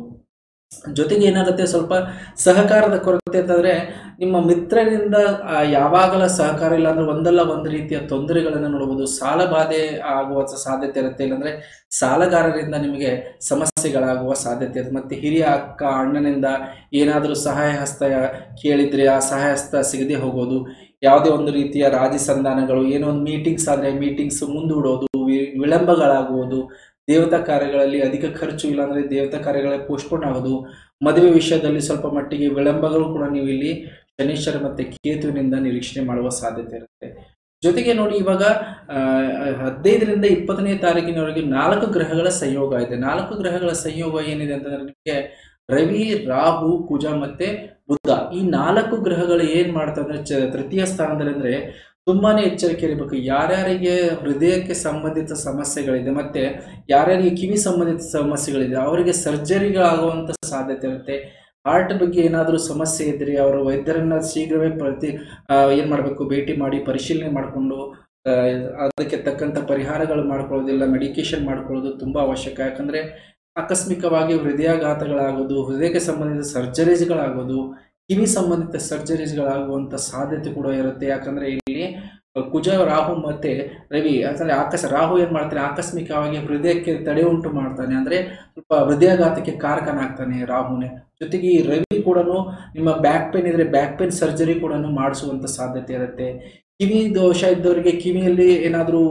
ಜೊತೆಗೆ ಏನಾಗುತ್ತೆ ಸ್ವಲ್ಪ ಸಹಕಾರದ ಕೊರತೆ ಅಂತಂದ್ರೆ ನಿಮ್ಮ ಮಿತ್ರರಿಂದ ಆ, ಯಾವಾಗಲ ಸಹಕಾರ ಇಲ್ಲ ಅಂದ್ರೆ ಒಂದಲ್ಲ ಒಂದು ರೀತಿಯ ತೊಂದರೆಗಳನ್ನು ನೋಡಬಹುದು ಸಾಲ ಬಾಧೆ ಆಗುವ ಸಾಧ್ಯತೆ ಇರುತ್ತೆ ಇಲ್ಲಾಂದ್ರೆ ಸಾಲಗಾರರಿಂದ ನಿಮಗೆ ಸಮಸ್ಯೆಗಳಾಗುವ ಸಾಧ್ಯತೆ ಇರುತ್ತೆ ಮತ್ತೆ ಹಿರಿಯ ಅಕ್ಕ ಅಣ್ಣನಿಂದ ಏನಾದರೂ ಸಹಾಯ ಹಸ್ತ ಕೇಳಿದ್ರೆ ಆ ಸಹಾಯ ಹಸ್ತ ಸಿಗದೆ ಹೋಗೋದು ಯಾವುದೇ ಒಂದು ರೀತಿಯ ರಾಜಿ ಸಂಧಾನಗಳು ಏನೋ ಒಂದು ಮೀಟಿಂಗ್ಸ್ ಆದರೆ ಮೀಟಿಂಗ್ಸ್ ಮುಂದೂಡೋದು ವಿ- ವಿಳಂಬಗಳಾಗುವುದು ದೇವತಾ ಕಾರ್ಯಗಳಲ್ಲಿ ಅಧಿಕ ಖರ್ಚು ಇಲ್ಲಾಂದ್ರೆ ದೇವತಾ ಕಾರ್ಯಗಳ ಪೋಸ್ಟ್ಪೋನ್ ಆಗೋದು ಮದುವೆ ವಿಷಯದಲ್ಲಿ ಸ್ವಲ್ಪ ಮಟ್ಟಿಗೆ ವಿಳಂಬಗಳು ಕೂಡ ನೀವು ಇಲ್ಲಿ ಶನೀಶ್ವರ ಮತ್ತೆ ಕೇತುವಿನಿಂದ ನಿರೀಕ್ಷಣೆ ಮಾಡುವ ಸಾಧ್ಯತೆ ಇರುತ್ತೆ ಜೊತೆಗೆ ನೋಡಿ ಇವಾಗ ಆ, ಹದಿನೈದರಿಂದ ಇಪ್ಪತ್ತನೇ ತಾರೀಕಿನವರೆಗೆ ನಾಲ್ಕು ಗ್ರಹಗಳ ಸಂಯೋಗ ಇದೆ ನಾಲ್ಕು ಗ್ರಹಗಳ ಸಂಯೋಗ ಏನಿದೆ ಅಂತಂದ್ರೆ ನಿಮಗೆ ರವಿ ರಾಹು ಕುಜ ಮತ್ತೆ ಬುದ್ಧ ಈ ನಾಲ್ಕು ಗ್ರಹಗಳು ಏನ್ ಮಾಡ್ತವೆ ಅಂದ್ರೆ ಚ- ತೃತೀಯ ಸ್ಥಾನದಲ್ಲಿ ಅಂದ್ರೆ ತುಂಬಾನೇ ಎಚ್ಚರಿಕೆ ಇರಬೇಕು ಯಾರ್ಯಾರಿಗೆ ಹೃದಯಕ್ಕೆ ಸಂಬಂಧಿತ ಸಮಸ್ಯೆಗಳಿದೆ ಮತ್ತೆ ಯಾರ್ಯಾರಿಗೆ ಕಿವಿ ಸಂಬಂಧಿತ ಸಮಸ್ಯೆಗಳಿದೆ ಅವರಿಗೆ ಸರ್ಜರಿಗಳಾಗುವಂತ ಸಾಧ್ಯತೆ ಇರುತ್ತೆ ಹಾರ್ಟ್ ಬಗ್ಗೆ ಏನಾದರೂ ಸಮಸ್ಯೆ ಇದ್ರೆ ಅವರು ವೈದ್ಯರನ್ನ ಶೀಘ್ರವೇ ಪ್ರತಿ ಆ, ಏನ್ ಮಾಡಬೇಕು ಭೇಟಿ ಮಾಡಿ ಪರಿಶೀಲನೆ ಮಾಡಿಕೊಂಡು ಅದಕ್ಕೆ ತಕ್ಕಂತ ಪರಿಹಾರಗಳು ಮಾಡ್ಕೊಳ್ಳೋದಿಲ್ಲ ಮೆಡಿಕೇಶನ್ ಮಾಡ್ಕೊಳ್ಳೋದು ತುಂಬಾ ಅವಶ್ಯಕ ಯಾಕಂದ್ರೆ ಆಕಸ್ಮಿಕವಾಗಿ ಹೃದಯಾಘಾತಗಳಾಗೋದು ಹೃದಯಕ್ಕೆ ಸಂಬಂಧಿತ ಸರ್ಜರೀಸ್ಗಳಾಗೋದು ಕಿವಿ ಸಂಬಂಧಿತ ಸರ್ಜರೀಸ್ಗಳಾಗುವಂತ ಸಾಧ್ಯತೆ ಕೂಡ ಇರುತ್ತೆ ಯಾಕಂದ್ರೆ ಇಲ್ಲಿ ಕುಜ ರಾಹು ಮತ್ತೆ ರವಿ ಯಾಕಂದ್ರೆ ಆಕಸ್ ರಾಹು ಏನ್ ಮಾಡ್ತಾನೆ ಆಕಸ್ಮಿಕವಾಗಿ ಹೃದಯಕ್ಕೆ ತಡೆ ಉಂಟು ಮಾಡ್ತಾನೆ ಅಂದ್ರೆ ಸ್ವಲ್ಪ ಹೃದಯಾಘಾತಕ್ಕೆ ಕಾರಕನ ಆಗ್ತಾನೆ ರಾಹುನೇ ಜೊತೆಗೆ ಈ ರವಿ ಕೂಡ ನಿಮ್ಮ ಬ್ಯಾಕ್ ಪೇನ್ ಇದ್ರೆ ಬ್ಯಾಕ್ ಪೇನ್ ಸರ್ಜರಿ ಕೂಡ ಮಾಡಿಸುವಂತ ಸಾಧ್ಯತೆ ಇರುತ್ತೆ ಕಿವಿ ದೋಷ ಇದ್ದವರಿಗೆ ಕಿವಿಯಲ್ಲಿ ಏನಾದರೂ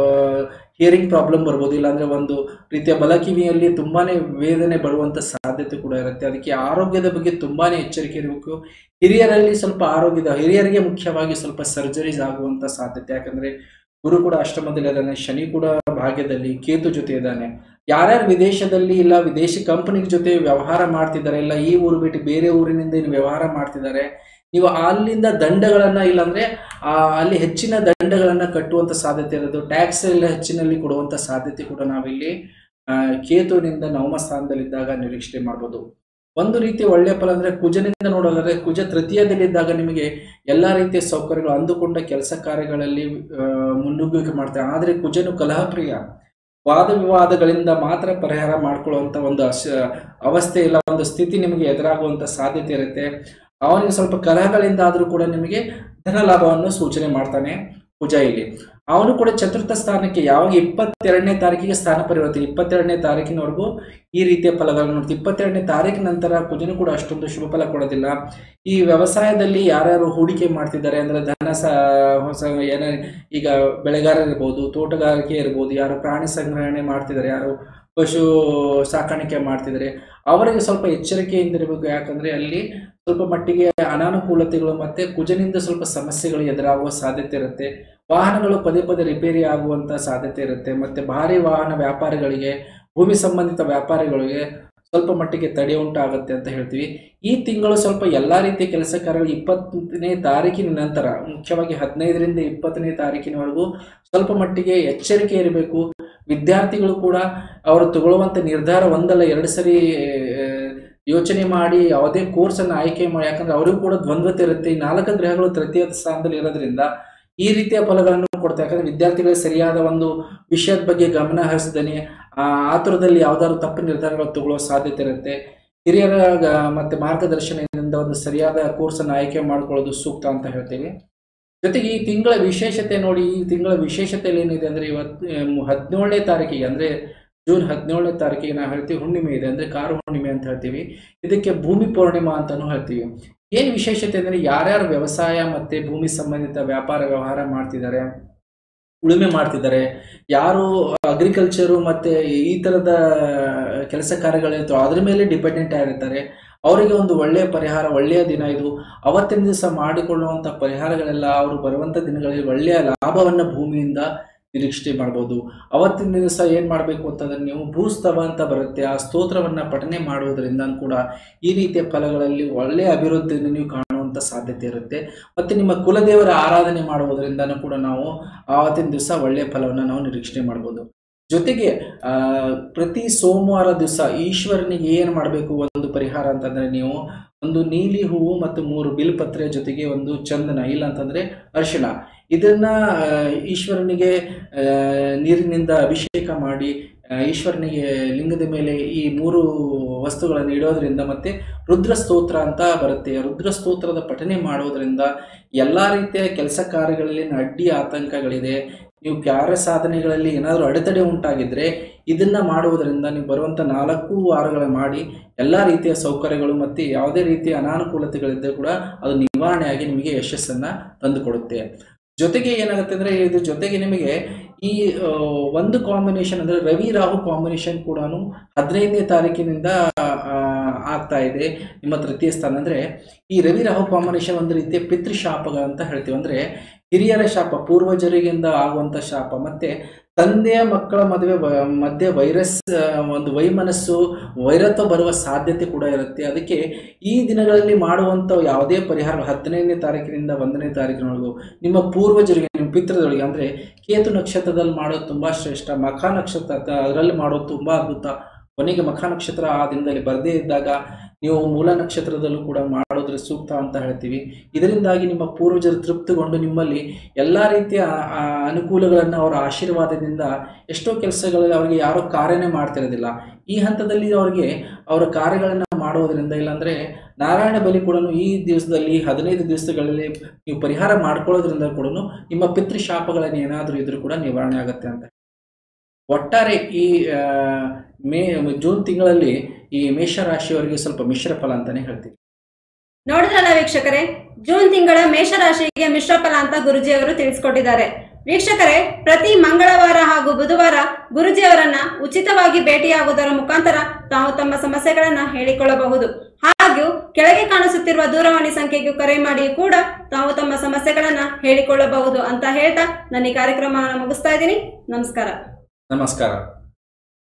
ಹಿಯರಿಂಗ್ ಪ್ರಾಬ್ಲಮ್ ಬರ್ಬೋದು ಇಲ್ಲಾಂದ್ರೆ ಒಂದು ರೀತಿಯ ಬಲ ಕಿವಿಯಲ್ಲಿ ತುಂಬಾನೇ ವೇದನೆ ಬರುವಂತ ಸಾಧ್ಯತೆ ಕೂಡ ಇರುತ್ತೆ ಅದಕ್ಕೆ ಆರೋಗ್ಯದ ಬಗ್ಗೆ ತುಂಬಾನೇ ಎಚ್ಚರಿಕೆ ಇರಬೇಕು ಹಿರಿಯರಲ್ಲಿ ಸ್ವಲ್ಪ ಆರೋಗ್ಯದ ಹಿರಿಯರಿಗೆ ಮುಖ್ಯವಾಗಿ ಸ್ವಲ್ಪ ಸರ್ಜರೀಸ್ ಆಗುವಂತ ಸಾಧ್ಯತೆ ಯಾಕಂದ್ರೆ ಗುರು ಕೂಡ ಅಷ್ಟಮದಲ್ಲಿ ಇದ್ದಾನೆ ಶನಿ ಕೂಡ ಭಾಗ್ಯದಲ್ಲಿ ಕೇತು ಜೊತೆ ಇದ್ದಾನೆ ಯಾರ್ಯಾರು ವಿದೇಶದಲ್ಲಿ ಇಲ್ಲ ವಿದೇಶಿ ಕಂಪನಿ ಜೊತೆ ವ್ಯವಹಾರ ಮಾಡ್ತಿದ್ದಾರೆ ಇಲ್ಲ ಈ ಊರು ಬಿಟ್ಟು ಬೇರೆ ಊರಿನಿಂದ ಏನು ವ್ಯವಹಾರ ಮಾಡ್ತಿದ್ದಾರೆ ನೀವು ಅಲ್ಲಿಂದ ದಂಡಗಳನ್ನ ಇಲ್ಲಾಂದ್ರೆ ಆ ಅಲ್ಲಿ ಹೆಚ್ಚಿನ ದಂಡಗಳನ್ನ ಕಟ್ಟುವಂತ ಸಾಧ್ಯತೆ ಇರೋದು ಟ್ಯಾಕ್ಸ್ ಎಲ್ಲ ಹೆಚ್ಚಿನಲ್ಲಿ ಕೊಡುವಂತ ಸಾಧ್ಯತೆ ಕೂಡ ನಾವಿಲ್ಲಿ ಆ, ಕೇತುವಿನಿಂದ ನವಮ ಸ್ಥಾನದಲ್ಲಿದ್ದಾಗ ನಿರೀಕ್ಷಣೆ ಮಾಡ್ಬೋದು ಒಂದು ರೀತಿ ಒಳ್ಳೆಯ ಫಲ ಅಂದ್ರೆ ಕುಜನಿಂದ ನೋಡೋದಾದ್ರೆ ಕುಜ ತೃತೀಯದಲ್ಲಿದ್ದಾಗ ನಿಮಗೆ ಎಲ್ಲಾ ರೀತಿಯ ಸೌಕರ್ಯಗಳು ಅಂದುಕೊಂಡ ಕೆಲಸ ಕಾರ್ಯಗಳಲ್ಲಿ ಆ, ಮುನ್ನುಗ್ಗುವಿಕೆ ಮಾಡ್ತಾರೆ ಆದ್ರೆ ಕುಜನು ಕಲಹಪ್ರಿಯ ವಾದ ವಿವಾದಗಳಿಂದ ಮಾತ್ರ ಪರಿಹಾರ ಮಾಡ್ಕೊಳ್ಳುವಂತ ಒಂದು ಅಶ ಅವಸ್ಥೆ ಇಲ್ಲ ಒಂದು ಸ್ಥಿತಿ ನಿಮಗೆ ಎದುರಾಗುವಂತ ಸಾಧ್ಯತೆ ಇರುತ್ತೆ ಅವನಿಗೆ ಸ್ವಲ್ಪ ಕಲಹಗಳಿಂದ ಆದರೂ ಕೂಡ ನಿಮಗೆ ಧನ ಲಾಭವನ್ನು ಸೂಚನೆ ಮಾಡ್ತಾನೆ ಕುಜ ಇಲ್ಲಿ ಅವನು ಕೂಡ ಚತುರ್ಥ ಸ್ಥಾನಕ್ಕೆ ಯಾವಾಗ ಇಪ್ಪತ್ತೆರಡನೇ ತಾರೀಕಿಗೆ ಸ್ಥಾನ ಪರಿವರ್ತನೆ ಇಪ್ಪತ್ತೆರಡನೇ ತಾರೀಕಿನವರೆಗೂ ಈ ರೀತಿಯ ಫಲಗಳನ್ನು ನೋಡ್ತೀವಿ ಇಪ್ಪತ್ತೆರಡನೇ ತಾರೀಕಿನ ನಂತರ ಕುಜನು ಕೂಡ ಅಷ್ಟೊಂದು ಶುಭ ಫಲ ಕೊಡೋದಿಲ್ಲ ಈ ವ್ಯವಸಾಯದಲ್ಲಿ ಯಾರ್ಯಾರು ಹೂಡಿಕೆ ಮಾಡ್ತಿದ್ದಾರೆ ಅಂದ್ರೆ ಧನ ಸ ಹೊಸ ಏನ ಈಗ ಬೆಳೆಗಾರ ಇರ್ಬೋದು ತೋಟಗಾರಿಕೆ ಇರ್ಬೋದು ಯಾರು ಪ್ರಾಣಿ ಸಂಗ್ರಹಣೆ ಮಾಡ್ತಿದ್ದಾರೆ ಯಾರು ಪಶು ಸಾಕಾಣಿಕೆ ಮಾಡ್ತಿದ್ದಾರೆ ಅವರಿಗೆ ಸ್ವಲ್ಪ ಎಚ್ಚರಿಕೆಯಿಂದ ಇರಬೇಕು ಯಾಕಂದ್ರೆ ಅಲ್ಲಿ ಸ್ವಲ್ಪ ಮಟ್ಟಿಗೆ ಅನಾನುಕೂಲತೆಗಳು ಮತ್ತೆ ಕುಜನಿಂದ ಸ್ವಲ್ಪ ಸಮಸ್ಯೆಗಳು ಎದುರಾಗುವ ಸಾಧ್ಯತೆ ಇರುತ್ತೆ ವಾಹನಗಳು ಪದೇ ಪದೇ ರಿಪೇರಿ ಆಗುವಂತ ಸಾಧ್ಯತೆ ಇರುತ್ತೆ ಮತ್ತೆ ಭಾರಿ ವಾಹನ ವ್ಯಾಪಾರಿಗಳಿಗೆ ಭೂಮಿ ಸಂಬಂಧಿತ ವ್ಯಾಪಾರಿಗಳಿಗೆ ಸ್ವಲ್ಪ ಮಟ್ಟಿಗೆ ತಡೆ ಉಂಟಾಗುತ್ತೆ ಅಂತ ಹೇಳ್ತೀವಿ ಈ ತಿಂಗಳು ಸ್ವಲ್ಪ ಎಲ್ಲಾ ರೀತಿಯ ಕೆಲಸ ಕಾರ್ಯಗಳು ಇಪ್ಪತ್ತನೇ ತಾರೀಕಿನ ನಂತರ ಮುಖ್ಯವಾಗಿ ಹದಿನೈದರಿಂದ ಇಪ್ಪತ್ತನೇ ತಾರೀಕಿನವರೆಗೂ ಸ್ವಲ್ಪ ಮಟ್ಟಿಗೆ ಎಚ್ಚರಿಕೆ ಇರಬೇಕು ವಿದ್ಯಾರ್ಥಿಗಳು ಕೂಡ ಅವರು ತಗೊಳ್ಳುವಂತ ನಿರ್ಧಾರ ಒಂದಲ್ಲ ಎರಡು ಸರಿ ಆ, ಯೋಚನೆ ಮಾಡಿ ಯಾವುದೇ ಕೋರ್ಸ್ ಅನ್ನು ಆಯ್ಕೆ ಮಾಡಿ ಯಾಕಂದ್ರೆ ಅವರಿಗೂ ಕೂಡ ದ್ವಂದ್ವತೆ ಇರುತ್ತೆ ಈ ನಾಲ್ಕು ಗ್ರಹಗಳು ತೃತೀಯ ಸ್ಥಾನದಲ್ಲಿ ಇರೋದ್ರಿಂದ ಈ ರೀತಿಯ ಫಲಗಳನ್ನು ಕೊಡ್ತಾರೆ ಯಾಕಂದ್ರೆ ವಿದ್ಯಾರ್ಥಿಗಳಿಗೆ ಸರಿಯಾದ ಒಂದು ವಿಷಯದ ಬಗ್ಗೆ ಗಮನ ಹರಿಸದನೆ ಆ ಆತುರದಲ್ಲಿ ಯಾವ್ದಾದ್ರು ತಪ್ಪು ನಿರ್ಧಾರಗಳು ತಗೊಳ್ಳೋ ಸಾಧ್ಯತೆ ಇರುತ್ತೆ ಹಿರಿಯರ ಗ- ಮತ್ತೆ ಮಾರ್ಗದರ್ಶನದಿಂದ ಒಂದು ಸರಿಯಾದ ಕೋರ್ಸ್ ಅನ್ನು ಆಯ್ಕೆ ಮಾಡ್ಕೊಳ್ಳೋದು ಸೂಕ್ತ ಅಂತ ಹೇಳ್ತೀವಿ ಜೊತೆಗೆ ಈ ತಿಂಗಳ ವಿಶೇಷತೆ ನೋಡಿ ಈ ತಿಂಗಳ ವಿಶೇಷತೆಯಲ್ಲಿ ಏನಿದೆ ಅಂದರೆ ಇವತ್ತು ಹದಿನೇಳನೇ ತಾರೀಕಿಗೆ ಅಂದರೆ ಜೂನ್ ಹದಿನೇಳನೇ ತಾರೀಕಿಗೆ ನಾವು ಹೇಳ್ತೀವಿ ಹುಣ್ಣಿಮೆ ಇದೆ ಅಂದರೆ ಕಾರು ಹುಣ್ಣಿಮೆ ಅಂತ ಹೇಳ್ತೀವಿ ಇದಕ್ಕೆ ಭೂಮಿ ಪೂರ್ಣಿಮಾ ಅಂತಲೂ ಹೇಳ್ತೀವಿ ಏನು ವಿಶೇಷತೆ ಅಂದರೆ ಯಾರ್ಯಾರು ವ್ಯವಸಾಯ ಮತ್ತು ಭೂಮಿ ಸಂಬಂಧಿತ ವ್ಯಾಪಾರ ವ್ಯವಹಾರ ಮಾಡ್ತಿದ್ದಾರೆ ಉಳುಮೆ ಮಾಡ್ತಿದ್ದಾರೆ ಯಾರು ಅಗ್ರಿಕಲ್ಚರು ಮತ್ತು ಈ ಥರದ ಕೆಲಸ ಕಾರ್ಯಗಳಿರ್ತವೆ ಅದ್ರ ಮೇಲೆ ಡಿಪೆಂಡೆಂಟ್ ಆಗಿರ್ತಾರೆ ಅವರಿಗೆ ಒಂದು ಒಳ್ಳೆಯ ಪರಿಹಾರ ಒಳ್ಳೆಯ ದಿನ ಇದು ಅವತ್ತಿನ ದಿವಸ ಮಾಡಿಕೊಳ್ಳುವಂಥ ಪರಿಹಾರಗಳೆಲ್ಲ ಅವರು ಬರುವಂಥ ದಿನಗಳಲ್ಲಿ ಒಳ್ಳೆಯ ಲಾಭವನ್ನು ಭೂಮಿಯಿಂದ ನಿರೀಕ್ಷೆ ಮಾಡ್ಬೋದು ಅವತ್ತಿನ ದಿವಸ ಏನು ಮಾಡಬೇಕು ಅಂತಂದ್ರೆ ನೀವು ಭೂಸ್ತವ ಅಂತ ಬರುತ್ತೆ ಆ ಸ್ತೋತ್ರವನ್ನು ಪಠನೆ ಮಾಡುವುದರಿಂದ ಕೂಡ ಈ ರೀತಿಯ ಫಲಗಳಲ್ಲಿ ಒಳ್ಳೆಯ ಅಭಿವೃದ್ಧಿಯನ್ನು ನೀವು ಕಾಣುವಂಥ ಸಾಧ್ಯತೆ ಇರುತ್ತೆ ಮತ್ತು ನಿಮ್ಮ ಕುಲದೇವರ ಆರಾಧನೆ ಮಾಡುವುದರಿಂದನೂ ಕೂಡ ನಾವು ಆವತ್ತಿನ ದಿವಸ ಒಳ್ಳೆಯ ಫಲವನ್ನು ನಾವು ನಿರೀಕ್ಷಣೆ ಮಾಡ್ಬೋದು ಜೊತೆಗೆ ಆ, ಪ್ರತಿ ಸೋಮವಾರ ದಿವಸ ಈಶ್ವರನಿಗೆ ಏನು ಮಾಡಬೇಕು ಒಂದು ಪರಿಹಾರ ಅಂತಂದರೆ ನೀವು ಒಂದು ನೀಲಿ ಹೂವು ಮತ್ತು ಮೂರು ಬಿಲ್ಪತ್ರೆ ಜೊತೆಗೆ ಒಂದು ಚಂದನ ಇಲ್ಲ ಅಂತಂದರೆ ಅರಿಶಿಣ ಇದನ್ನ ಆ, ಈಶ್ವರನಿಗೆ ಆ, ನೀರಿನಿಂದ ಅಭಿಷೇಕ ಮಾಡಿ ಆ, ಈಶ್ವರನಿಗೆ ಲಿಂಗದ ಮೇಲೆ ಈ ಮೂರು ವಸ್ತುಗಳನ್ನು ಇಡೋದ್ರಿಂದ ಮತ್ತೆ ರುದ್ರ ಸ್ತೋತ್ರ ಅಂತ ಬರುತ್ತೆ ರುದ್ರ ಸ್ತೋತ್ರದ ಪಠನೆ ಮಾಡೋದ್ರಿಂದ ಎಲ್ಲ ರೀತಿಯ ಕೆಲಸ ಕಾರ್ಯಗಳಲ್ಲಿ ಅಡ್ಡಿ ಆತಂಕಗಳಿದೆ ನೀವು ಕಾರ್ಯ ಸಾಧನೆಗಳಲ್ಲಿ ಏನಾದರೂ ಅಡೆತಡೆ ಉಂಟಾಗಿದ್ದರೆ ಇದನ್ನ ಮಾಡುವುದರಿಂದ ನೀವು ಬರುವಂಥ ನಾಲ್ಕು ವಾರಗಳ ಮಾಡಿ ಎಲ್ಲ ರೀತಿಯ ಸೌಕರ್ಯಗಳು ಮತ್ತು ಯಾವುದೇ ರೀತಿಯ ಅನಾನುಕೂಲತೆಗಳಿದ್ದರೂ ಕೂಡ ಅದು ನಿವಾರಣೆಯಾಗಿ ನಿಮಗೆ ಯಶಸ್ಸನ್ನು ತಂದುಕೊಡುತ್ತೆ ಜೊತೆಗೆ ಏನಾಗುತ್ತೆ ಅಂದರೆ ಇದ್ರ ಜೊತೆಗೆ ನಿಮಗೆ ಈ ಆ, ಒಂದು ಕಾಂಬಿನೇಷನ್ ಅಂದರೆ ರವಿ ರಾಹು ಕಾಂಬಿನೇಷನ್ ಕೂಡ ಹದಿನೈದನೇ ತಾರೀಕಿನಿಂದ ಆ, ಆಗ್ತಾ ಇದೆ ನಿಮ್ಮ ತೃತೀಯ ಸ್ಥಾನ ಅಂದರೆ ಈ ರವಿ ರಾಹು ಕಾಂಬಿನೇಷನ್ ಒಂದು ರೀತಿಯ ಪಿತೃಶಾಪಗ ಅಂತ ಹೇಳ್ತೀವಿ ಅಂದರೆ ಹಿರಿಯರ ಶಾಪ ಪೂರ್ವಜರಿಗಿಂದ ಆಗುವಂಥ ಶಾಪ ಮತ್ತು ತಂದೆಯ ಮಕ್ಕಳ ಮದುವೆ ವ- ಮಧ್ಯೆ ವೈರಸ್ ಆ, ಒಂದು ವೈಮನಸ್ಸು ವೈರತ್ವ ಬರುವ ಸಾಧ್ಯತೆ ಕೂಡ ಇರುತ್ತೆ ಅದಕ್ಕೆ ಈ ದಿನಗಳಲ್ಲಿ ಮಾಡುವಂಥ ಯಾವುದೇ ಪರಿಹಾರ ಹದಿನೈದನೇ ತಾರೀಕಿನಿಂದ ಒಂದನೇ ತಾರೀಕಿನವರೆಗೂ ನಿಮ್ಮ ಪೂರ್ವಜರಿಗೆ ನಿಮ್ಮ ಪಿತೃದೊಳಗೆ ಅಂದರೆ ಕೇತು ನಕ್ಷತ್ರದಲ್ಲಿ ಮಾಡೋದು ತುಂಬ ಶ್ರೇಷ್ಠ ಮಖ ನಕ್ಷತ್ರ ಅದ- ಅದರಲ್ಲಿ ಮಾಡೋದು ತುಂಬ ಅದ್ಭುತ ಕೊನೆಗೆ ಮಖ ನಕ್ಷತ್ರ ಆ ದಿನದಲ್ಲಿ ಬರದೇ ಇದ್ದಾಗ ನೀವು ಮೂಲ ನಕ್ಷತ್ರದಲ್ಲೂ ಕೂಡ ಮಾಡೋದ್ರ ಸೂಕ್ತ ಅಂತ ಹೇಳ್ತೀವಿ ಇದರಿಂದಾಗಿ ನಿಮ್ಮ ಪೂರ್ವಜರು ತೃಪ್ತಿಗೊಂಡು ನಿಮ್ಮಲ್ಲಿ ಎಲ್ಲ ರೀತಿಯ ಆ, ಅನುಕೂಲಗಳನ್ನು ಅವರ ಆಶೀರ್ವಾದದಿಂದ ಎಷ್ಟೋ ಕೆಲಸಗಳಲ್ಲಿ ಅವರಿಗೆ ಯಾರೋ ಕಾರ್ಯನೇ ಮಾಡ್ತಿರೋದಿಲ್ಲ ಈ ಹಂತದಲ್ಲಿ ಅವರಿಗೆ ಅವರ ಕಾರ್ಯಗಳನ್ನು ಮಾಡೋದರಿಂದ ಇಲ್ಲಾಂದರೆ ನಾರಾಯಣ ಬಲಿ ಕೂಡ ಈ ದಿವಸದಲ್ಲಿ ಹದಿನೈದು ದಿವಸಗಳಲ್ಲಿ ನೀವು ಪರಿಹಾರ ಮಾಡ್ಕೊಳ್ಳೋದ್ರಿಂದ ಕೂಡ ನಿಮ್ಮ ಪಿತೃಶಾಪಗಳನ್ನು ಏನಾದರೂ ಇದ್ರೂ ಕೂಡ ನಿವಾರಣೆ ಆಗುತ್ತೆ ಅಂತ ಒಟ್ಟಾರೆ ಈ ಆ, ಮೇ ಜೂನ್ ತಿಂಗಳಲ್ಲಿ ಈ ಮೇಷರಾಶಿಯವರಿಗೆ ಸ್ವಲ್ಪ ಮಿಶ್ರ ಫಲ ಅಂತಾನೆ ಹೇಳ್ತೀವಿ ನೋಡಿದ್ರಲ್ಲ ವೀಕ್ಷಕರೇ ಜೂನ್ ತಿಂಗಳ ಮೇಷರಾಶಿಗೆ ಮಿಶ್ರ ಫಲ ಅಂತ ಗುರುಜಿಯವರು ತಿಳಿಸ್ಕೊಟ್ಟಿದ್ದಾರೆ ವೀಕ್ಷಕರೇ ಪ್ರತಿ ಮಂಗಳವಾರ ಹಾಗೂ ಬುಧವಾರ ಗುರುಜಿಯವರನ್ನ ಉಚಿತವಾಗಿ ಭೇಟಿಯಾಗುವುದರ ಮುಖಾಂತರ ತಾವು ತಮ್ಮ ಸಮಸ್ಯೆಗಳನ್ನ ಹೇಳಿಕೊಳ್ಳಬಹುದು ಹಾಗೂ ಕೆಳಗೆ ಕಾಣಿಸುತ್ತಿರುವ ದೂರವಾಣಿ ಸಂಖ್ಯೆಗೂ ಕರೆ ಮಾಡಿ ಕೂಡ ತಾವು ತಮ್ಮ ಸಮಸ್ಯೆಗಳನ್ನ ಹೇಳಿಕೊಳ್ಳಬಹುದು ಅಂತ ಹೇಳ್ತಾ ನಾನು ಈ ಕಾರ್ಯಕ್ರಮವನ್ನು ಮುಗಿಸ್ತಾ ಇದ್ದೀನಿ ನಮಸ್ಕಾರ ನಮಸ್ಕಾರ